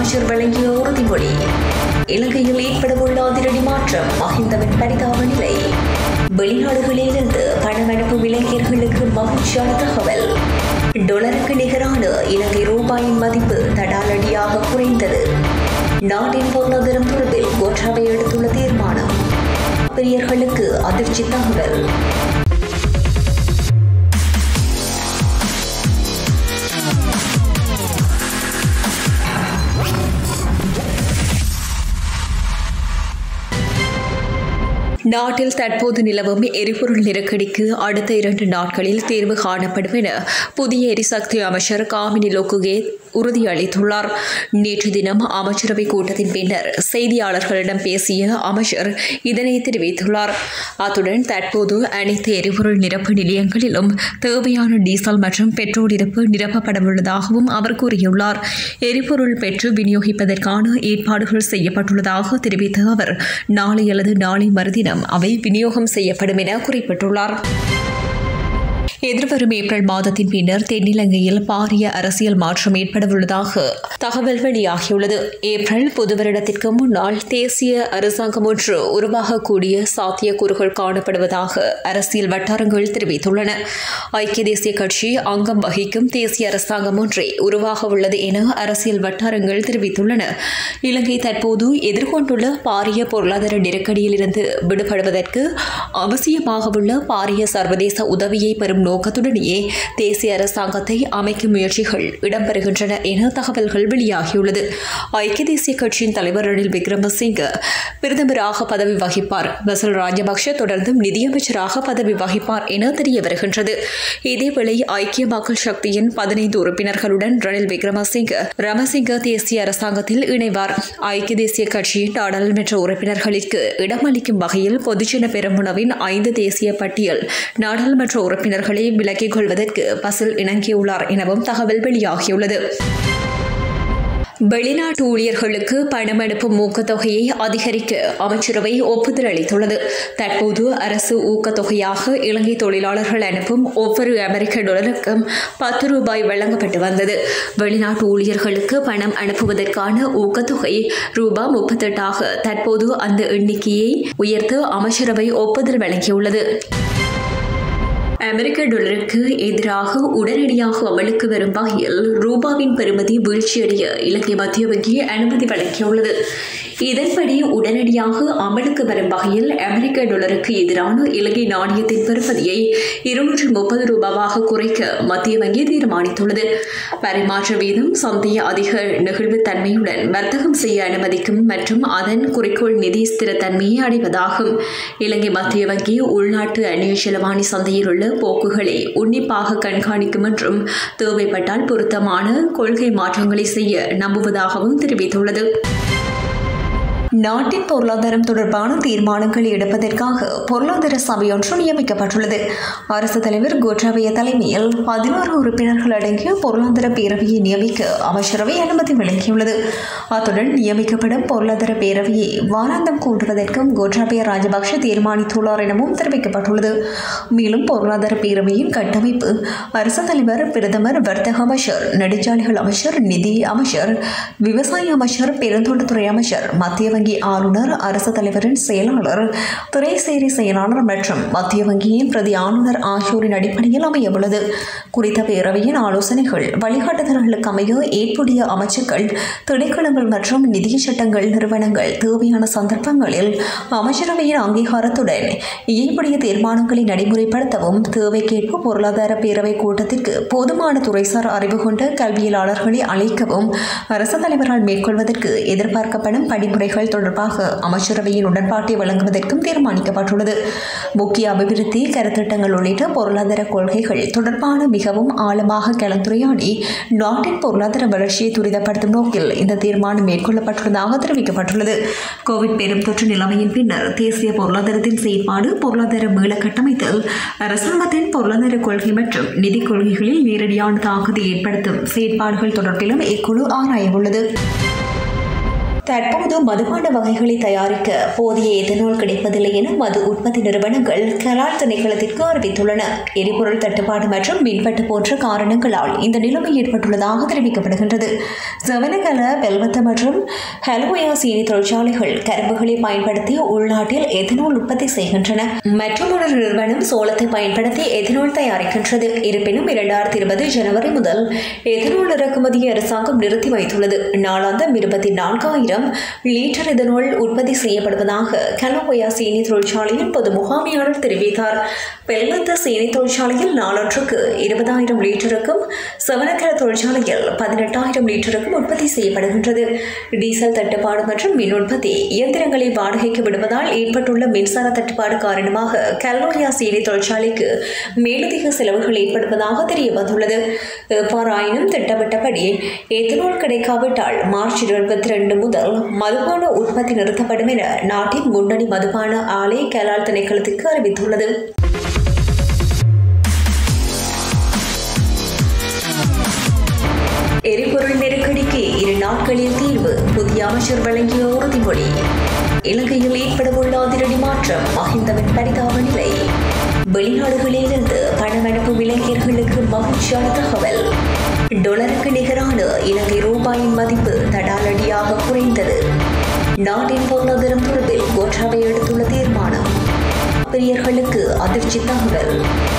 அமைச்சர் வழங்கிய உறுதிமொழி இலங்கையில் ஏற்படவுள்ள அதிரடி மாற்றம் மஹிந்தவின் பரிதாப நிலை வெளிநாடுகளிலிருந்து பணம் அனுப்பும் இளைஞர்களுக்கு மகிழ்ச்சியான தகவல் டொலருக்கு நிகரான இலங்கை ரூபாயின் மதிப்பு தடாலடியாக குறைந்தது நாட்டின் பொருளாதாரம் தொடர்பில் கோட்டாவை எடுத்துள்ள தீர்மானம் பிரியர்களுக்கு அதிர்ச்சி தகவல் நாட்டில் தற்போது நிலவும் எரிபொருள் நெருக்கடிக்கு அடுத்த இரண்டு நாட்களில் தீர்வு காணப்படும் என புதிய எரிசக்தி அமைச்சர் காமினி லோக்குகே உறுதியளித்துள்ளார் நேற்று தினம் அமைச்சரவை கூட்டத்தின் பின்னர் செய்தியாளர்களிடம் பேசிய அமைச்சர் இதனை தெரிவித்துள்ளார் அத்துடன் தற்போது அனைத்து எரிபொருள் நிரப்பு நிலையங்களிலும் தேவையான டீசல் மற்றும் பெட்ரோல் இருப்பு நிரப்பப்படவுள்ளதாகவும் அவர் கூறியுள்ளார் எரிபொருள் பெற்று விநியோகிப்பதற்கான ஏற்பாடுகள் செய்யப்பட்டுள்ளதாக தெரிவித்த அவர் நாளை அல்லது நாளை மறுதினம் அவை விநியோகம் செய்யப்படும் என குறிப்பிட்டுள்ளார் எதிர்வரும் ஏப்ரல் மாதத்தின் பின்னர் தென்னிலங்கையில் பாரிய அரசியல் மாற்றம் ஏற்படவுள்ளதாக தகவல் வெளியாகியுள்ளது ஏப்ரல் புது வருடத்திற்கு முன்னால் தேசிய அரசாங்கம் ஒன்று உருவாகக்கூடிய சாத்தியக்கூறுகள் காணப்படுவதாக அரசியல் வட்டாரங்கள் தெரிவித்துள்ளன ஐக்கிய தேசிய கட்சி அங்கம் வகிக்கும் தேசிய அரசாங்கம் ஒன்றே உருவாக உள்ளது என அரசியல் வட்டாரங்கள் தெரிவித்துள்ளன இலங்கை தற்போது எதிர்கொண்டுள்ள பாரிய பொருளாதார நெருக்கடியிலிருந்து விடுபடுவதற்கு அவசியமாக உள்ள பாரிய சர்வதேச உதவியை பெறும் நோக்கத்துடனேயே தேசிய அரசாங்கத்தை அமைக்கும் முயற்சிகள் இடம்பெறுகின்றன என தகவல்கள் வெளியாகியுள்ளது ஐக்கிய தேசிய கட்சியின் தலைவர் ரணில் விக்ரமசிங்க பிரதமராக பதவி வகிப்பார் பசல் ராஜபக்ஷ தொடர்ந்தும் நிதியமைச்சராக பதவி வகிப்பார் என தெரிய வருகின்றது இதேவேளை ஐக்கிய மக்கள் சக்தியின் பதினைந்து உறுப்பினர்களுடன் ரணில் விக்ரமசிங்க ரமசிங்க தேசிய அரசாங்கத்தில் இணைவார் ஐக்கிய தேசிய கட்சியின் நாடாளுமன்ற உறுப்பினர்களுக்கு இடமளிக்கும் வகையில் பொதுஜன பெரமுனவின் ஐந்து தேசிய பட்டியல் நாடாளுமன்ற உறுப்பினர்களை விலக்கிக் கொள்வதற்கு பசில் இணங்கியுள்ளார் எனவும் தகவல் வெளியாகியுள்ளது வெளிநாட்டு ஊழியர்களுக்கு பணம் அனுப்பும் ஊக்கத்தொகையை அதிகரிக்க அமைச்சரவை ஒப்புதல் அளித்துள்ளது தற்போது அரசு ஊக்கத்தொகையாக இலங்கை தொழிலாளர்கள் அனுப்பும் ஒவ்வொரு அமெரிக்க டாலருக்கும் பத்து ரூபாய் வழங்கப்பட்டு வந்தது வெளிநாட்டு ஊழியர்களுக்கு பணம் அனுப்புவதற்கான ஊக்கத்தொகை ரூபாய் முப்பத்தெட்டாக தற்போது அந்த எண்ணிக்கையை உயர்த்த அமைச்சரவை ஒப்புதல் வழங்கியுள்ளது அமெரிக்க டாலருக்கு எதிராக உடனடியாக அமலுக்கு வரும் வகையில் ரூபாவின் பெறுமதி வீழ்ச்சியடைய இலங்கை மத்திய வங்கி அனுமதி வழங்கியுள்ளது இதன்படி உடனடியாக அமலுக்கு வரும் வகையில் அமெரிக்க டாலருக்கு எதிரான இலங்கை நாணயத்தின் பெறுமதியை இருநூற்றி முப்பது ரூபாவாக குறைக்க மத்திய வங்கி தீர்மானித்துள்ளது பரிமாற்ற வீதம் சந்தைய அதிக நெகிழ்வுத்தன்மையுடன் வர்த்தகம் செய்ய அனுமதிக்கும் மற்றும் அதன் குறிக்கோள் நிதி ஸ்திரத்தன்மையை அடைவதாகும் இலங்கை மத்திய வங்கி உள்நாட்டு அந்நிய செலவாணி சந்தையில் உள்ள போக்குகளை உன்னிப்பாக கண்காணிக்கும் என்றும் தேவைப்பட்டால் பொருத்தமான கொள்கை மாற்றங்களை செய்ய நம்புவதாகவும் தெரிவித்துள்ளது நாட்டின் பொருளாதாரம் தொடர்பான தீர்மானங்களை எடுப்பதற்காக பொருளாதார சபை ஒன்று நியமிக்கப்பட்டுள்ளது அரசு தலைவர் கோட்டாபய தலைமையில் பதினோரு உறுப்பினர்கள் அடங்கிய பொருளாதார பேரவையை நியமிக்க அமைச்சரவை அனுமதி வழங்கியுள்ளது அத்துடன் நியமிக்கப்படும் பொருளாதார பேரவையை வாராந்தம் கூட்டுவதற்கும் கோட்டாபய ராஜபக்ஷ தீர்மானித்துள்ளார் எனவும் தெரிவிக்கப்பட்டுள்ளது மேலும் பொருளாதார பேரவையின் கட்டமைப்பு அரசு தலைவர் பிரதமர் வர்த்தக அமைச்சர் நெடுஞ்சாலைகள் அமைச்சர் நிதி அமைச்சர் விவசாய அமைச்சர் பெருந்தோட்டத்துறை அமைச்சர் மத்திய வங்கி ஆளுநர் அரசு தலைவரின் செயலாளர் துறைசேரி செயலாளர் மற்றும் மத்திய வங்கியின் பிரதி ஆளுநர் ஆகியோரின் அடிப்படையில் அமையவுள்ளது குறித்த பேரவையின் ஆலோசனைகள் வழிகாட்டுதல்களுக்கு அமைய ஏற்புடைய அமைச்சுக்கள் திணைக்களங்கள் மற்றும் நிதி சட்டங்கள் நிறுவனங்கள் தேவையான சந்தர்ப்பங்களில் அமைச்சரவையின் அங்கீகாரத்துடன் ஏற்புடைய தீர்மானங்களை நடைமுறைப்படுத்தவும் தேவைக்கேற்ப பொருளாதார பேரவை கூட்டத்திற்கு போதுமான துறைசார் அறிவு கொண்ட கல்வியலாளர்களை அழைக்கவும் அரசு தலைவரால் மேற்கொள்வதற்கு எதிர்பார்க்கப்படும் படிமுறைகள் தொடர்பாக அமைச்சரவையின் உடன்பாட்டை வழங்குவதற்கும் தீர்மானிக்கப்பட்டுள்ளது முக்கிய அபிவிருத்தி கருத்திட்டங்கள் உள்ளிட்ட பொருளாதார கொள்கைகள் தொடர்பான மிகவும் ஆழமாக கலந்துரையாடி நாட்டின் பொருளாதார வளர்ச்சியை துரிதப்படுத்தும் நோக்கில் இந்த தீர்மானம் மேற்கொள்ளப்பட்டுள்ளதாக தெரிவிக்கப்பட்டுள்ளது கோவிட் பெரும் தொற்று நிலைமையின் பின்னர் தேசிய பொருளாதாரத்தின் செயல்பாடு பொருளாதார மீள கட்டமைத்தல் அரசாங்கத்தின் பொருளாதார கொள்கை மற்றும் நிதி கொள்கைகளில் நேரடியான தாக்கத்தை ஏற்படுத்தும் செயற்பாடுகள் தொடர்பிலும் இக்குழு ஆராயவுள்ளது தற்போது மதுபான வகைகளை தயாரிக்க போதிய எதனால் கிடைப்பதில்லை என மது உற்பத்தி நிறுவனங்கள் கலால் திணைக்களத்திற்கு அறிவித்துள்ளன எரிபொருள் தட்டுப்பாடு மற்றும் மின்வெட்டு போன்ற காரணங்களால் இந்த நிலைமை ஏற்பட்டுள்ளதாக தெரிவிக்கப்படுகின்றது செவனகல பெல்வத்த மற்றும் ஹெலோயா சீனி தொழிற்சாலைகள் கரும்புகளை பயன்படுத்தி உள்நாட்டில் எதனால் உற்பத்தி செய்கின்றன மற்றும் ஒரு நிறுவனம் சோளத்தை பயன்படுத்தி எதனால் தயாரிக்கின்றது இருப்பினும் இரண்டாயிரத்தி இருபது ஜனவரி முதல் எதனால் இறக்குமதியை அரசாங்கம் நிறுத்தி வைத்துள்ளது நாளாந்தம் இருபத்தி நான்காயிரம் லிட்டர் எதனால் உற்பத்தி செய்யப்படுவதாக கலோயா சீனி தொழிற்சாலையின் பொது முகாமையாளர் தெரிவித்தார் பெல்வத்த சீனி தொழிற்சாலையில் நாளொன்றுக்கு இருபதாயிரம் லிட்டருக்கும் சவனக்கர தொழிற்சாலையில் பதினெட்டாயிரம் லிட்டருக்கும் உற்பத்தி செய்யப்படுகின்றது டீசல் தட்டுப்பாடு மற்றும் மின் உற்பத்தி இயந்திரங்களை வாடகைக்கு விடுவதால் ஏற்பட்டுள்ள மின்சார தட்டுப்பாடு காரணமாக கலோயா சீனி தொழிற்சாலைக்கு மேலதிக செலவுகள் ஏற்படுவதாக தெரிய வந்துள்ளது எவ்வாறாயினும் திட்டமிட்டபடி எத்தனால் கிடைக்காவிட்டால் மார்ச் இருபத்தி ரெண்டு முதல் மதுபான உற்பத்தி நிறுத்தப்படும் என நாட்டின் முன்னணி மதுபான ஆலை கலால் திணைக்களத்துக்கு அறிவித்துள்ளது எரிபொருள் நெருக்கடிக்கு இரு நாட்களில் தீர்வு புதிய அமைச்சர் வழங்கிய உறுதிமொழி இலங்கையில் ஏற்படவுள்ள அதிரடி மாற்றம் மஹிந்தவின் பரிதாப நிலை வெளிநாடுகளிலிருந்து பணம் அனுப்பும் இளைஞர்களுக்கு மகிழ்ச்சியான தகவல் டொலருக்கு நிகரான இலங்கை ரூபாயின் மதிப்பு தடாலடியாக குறைந்தது நாட்டின் பொருளாதாரம் தொடர்பில் கோட்டாவை எடுத்துள்ள தீர்மானம் பிரியர்களுக்கு அதிர்ச்சி தகவல்